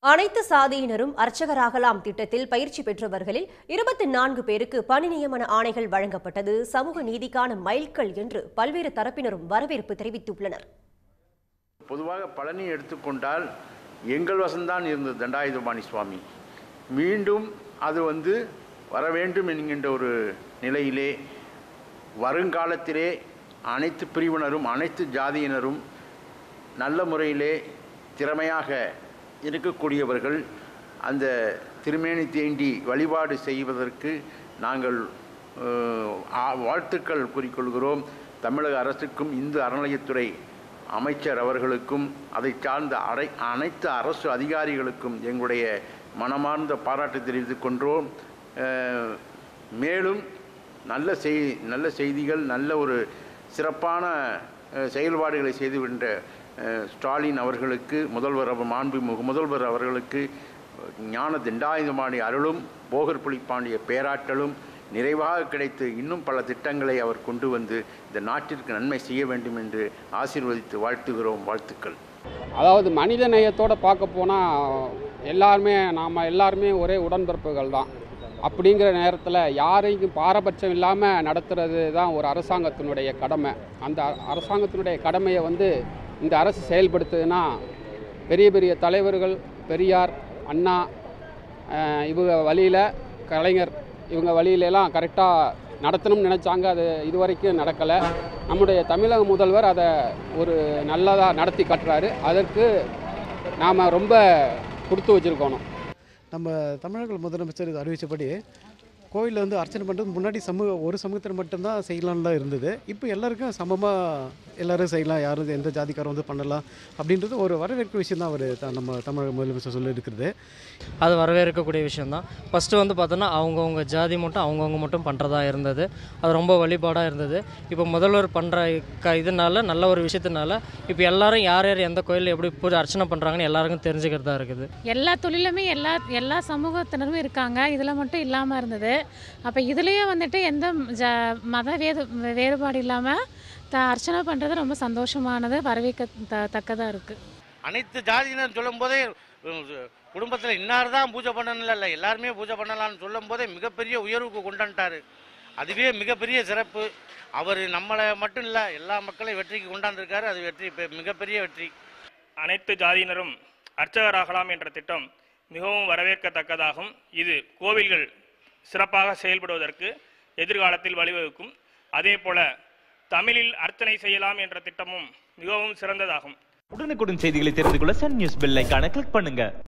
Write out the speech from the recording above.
அனைத்து சாதியினரும் அர்ச்சகராகலாம் திட்டத்தில் பயிற்சி பெற்றவர்களில் இருபத்தி நான்கு பேருக்கு பணி நியமன ஆணைகள் வழங்கப்பட்டது சமூக நீதிக்கான மைல்கல் என்று பல்வேறு தரப்பினரும் வரவேற்பு தெரிவித்துள்ளனர் பொதுவாக பழனி எடுத்துக்கொண்டால் எங்கள் வசம்தான் இருந்தது தண்டாயுதபாணி சுவாமி மீண்டும் அது வந்து வர வேண்டும் என்கின்ற ஒரு நிலையிலே வருங்காலத்திலே அனைத்து பிரிவினரும் அனைத்து ஜாதியினரும் நல்ல முறையிலே திறமையாக இருக்கக்கூடியவர்கள் அந்த திருமேனி தேண்டி வழிபாடு செய்வதற்கு நாங்கள் அஹ், ஆ- வாழ்த்துக்கள் கூறிக்கொள்கிறோம் தமிழக அரசுக்கும் இந்து அறநிலையத்துறை அமைச்சர் அவர்களுக்கும் அதை சார்ந்த அரை அனைத்து அரசு அதிகாரிகளுக்கும் எங்களுடைய மனமார்ந்த பாராட்டு தெரிவித்துக் கொண்டோம் அஹ், மேலும் நல்ல செய் நல்ல செய்திகள் நல்ல ஒரு சிறப்பான அஹ், செயல்பாடுகளை செய்துவின்ற அஹ், ஸ்டாலின் அவர்களுக்கு முதல்வர் அவர் மாண்புமிகு முதல்வர் அவர்களுக்கு ஞான திண்டாயுதமாடி அருளும் போகர் புலிப்பாண்டிய பேராற்றலும் நிறைவாக கிடைத்து இன்னும் பல திட்டங்களை அவர் கொண்டு வந்து இந்த நாட்டிற்கு நன்மை செய்ய வேண்டும் என்று ஆசீர்வதித்து வாழ்த்துகிறோம் வாழ்த்துக்கள் அதாவது மனித நேயத்தோடு பார்க்க போனால் எல்லாருமே நாம் எல்லாருமே ஒரே உடன்பிறப்புகள் தான் அப்படிங்கிற நேரத்தில் யாரையும் பாரபட்சம் இல்லாமல் நடத்துறது தான் ஒரு அரசாங்கத்தினுடைய கடமை அந்த அ- அரசாங்கத்தினுடைய கடமையை வந்து இந்த அரசு செயல்படுத்துதுன்னா பெரிய பெரிய தலைவர்கள் பெரியார் அண்ணா அஹ், இவங்க வழியில் கலைஞர் இவங்க வழியிலலாம் கரெக்டாக நடத்தணும்னு நினச்சாங்க அது இதுவரைக்கும் நடக்கலை நம்முடைய தமிழக முதல்வர் அதை ஒரு நல்லதாக நடத்தி காட்டுறாரு அதற்கு நாம் ரொம்ப கொடுத்து வச்சுருக்கணும் நம்ம தமிழக முதலமைச்சர் இது அறிவித்தபடி கோயிலில் வந்து அர்ச்சனை பண்ணுறது முன்னாடி சமூக ஒரு சமூகத்தில் மட்டும்தான் செய்யலாம்னு தான் இருந்தது இப்போ எல்லாருக்கும் சமமாக எல்லாரும் செய்யலாம் யாரும் எந்த ஜாதிக்காரும் வந்து பண்ணலாம் அப்படின்றது ஒரு வரவேற்கிற விஷயம் தான் அவர் நம்ம தமிழக முதலமைச்சர் சொல்லி இருக்கிறது அது வரவேற்கக்கூடிய விஷயந்தான் ஃபஸ்ட்டு வந்து பார்த்தோன்னா அவங்கவுங்க ஜாதி மட்டும் அவங்கவுங்க மட்டும் பண்ணுறதா இருந்தது அது ரொம்ப வழிபாடாக இருந்தது இப்போ முதல்வர் பண்ணுற க இதனால நல்ல ஒரு விஷயத்தினால இப்போ எல்லாரும் யார் யார் எந்த கோயிலில் எப்படி பூஜை அர்ச்சனை பண்ணுறாங்கன்னு எல்லாருக்கும் தெரிஞ்சுக்கிறதா இருக்குது எல்லா தொழிலுமே எல்லா எல்லா சமூகத்தினரும் இருக்காங்க இதில் மட்டும் இல்லாமல் இருந்தது அப்போ இதுலேயே வந்துட்டு எந்த ஜ மத வேது வேறுபாடு இல்லாமல் த அர்ச்சனை பண்ணுறது ரொம்ப சந்தோஷமானது வரவேற்க த தக்கதாக இருக்குது அனைத்து ஜாதியினர் சொல்லும் போதே குடும்பத்தில் இன்னார் தான் பூஜை பண்ணணும் இல்லை எல்லாருமே பூஜை பண்ணலாம்னு சொல்லும் போதே மிகப்பெரிய உயர்வுக்கு கொண்டாண்டாரு அதுவே மிகப்பெரிய சிறப்பு அவர் நம்மளை மட்டும் இல்லை எல்லா மக்களையும் வெற்றிக்கு கொண்டாந்துருக்காரு அது வெற்றி பெ- மிகப்பெரிய வெற்றி அனைத்து ஜாதியினரும் அர்ச்சகராகலாம் என்ற திட்டம் மிகவும் வரவேற்கத்தக்கதாகும் இது கோவில்கள் சிறப்பாக செயல்படுவதற்கு எதிர்காலத்தில் வழிவகுக்கும் அதேபோல தமிழில் அர்ச்சனை செய்யலாம் என்ற திட்டமும் மிகவும் சிறந்ததாகும் உடனுக்குடன் செய்திகளை தெரிந்து கொள்ள சன் நியூஸ் பெல் ஐகானை கிளிக் பண்ணுங்க